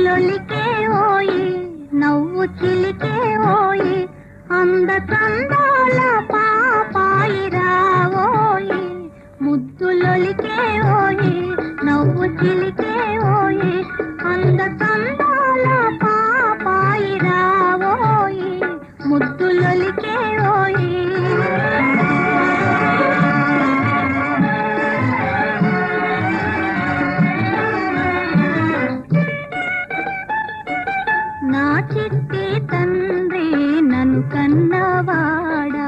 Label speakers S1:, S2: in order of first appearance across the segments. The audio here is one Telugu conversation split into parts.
S1: ముద్దులొలికే ఓయి నవ్వు చిలికే ఓయి అంద చందాల పాపాయి రావోయి ముద్దులొలికే ఓయి నవ్వు చిలికే ఓయి అంద చందాల పాపాయి రావోయి ముద్దులొలికే ఓయి నా చిట్టి తండ్రి నన్ను కన్నవాడా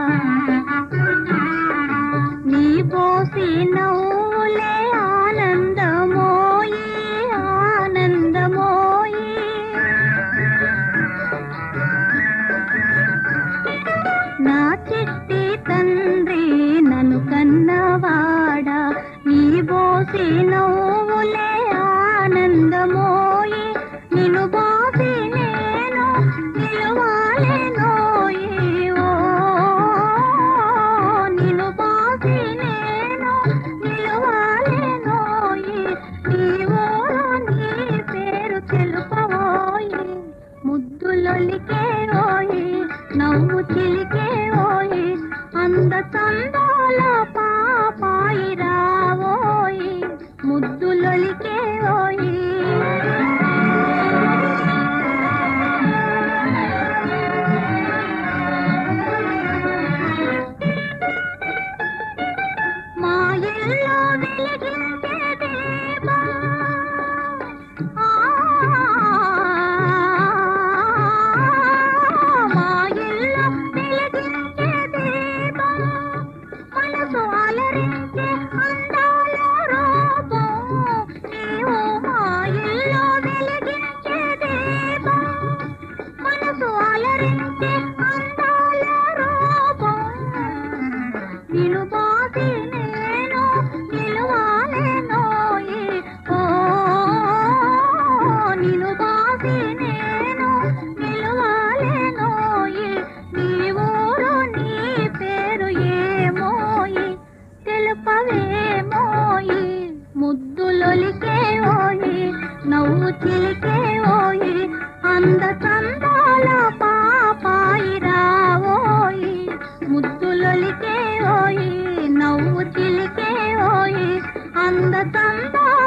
S1: నీ పోసి నవ్వులే ఆనందమోయి ఆనందమోయి నా చిట్టి తండ్రి నన్ను కన్నవాడా నీ బోసి నవ్వులే ఆనందమోయి నిన్ను బాసి నేను నిలువాలెనోయి ఓ నిన్ను బాసి నేను నిలువాలెనోయి నీవో నీ పేరు తెలుపవోయి ముద్దులొలికే ఓయి నవ్వు చిలికే ఓయి అంద చందాల పాపాయి రావోయి ముద్దులొలికే ఓయి మా ఇల్లు వెలిగించే దీపం ఆ, మా ఇల్లు వెలిగించే దీపం మనసు అలరించే అందాల రూపం నీవు మా ఇల్లు వెలిగించే దీపం మనసు అలరించే అందాల రూపం నిన్ను బాసి నేను నిలువాలెనోయి ఓ నిన్ను బాసి నేను నిలువాలెనోయి నీ ఊరు నీ పేరు ఏమోయి తెలుపవేమోయి ముద్దులొలికే ఓయి నవ్వు చిలికే ఓయి అంద చందాల పాపాయి రావోయి ముద్దులొలికే ఓయి నవ్వు చిలికే ఓయి అంద చందాల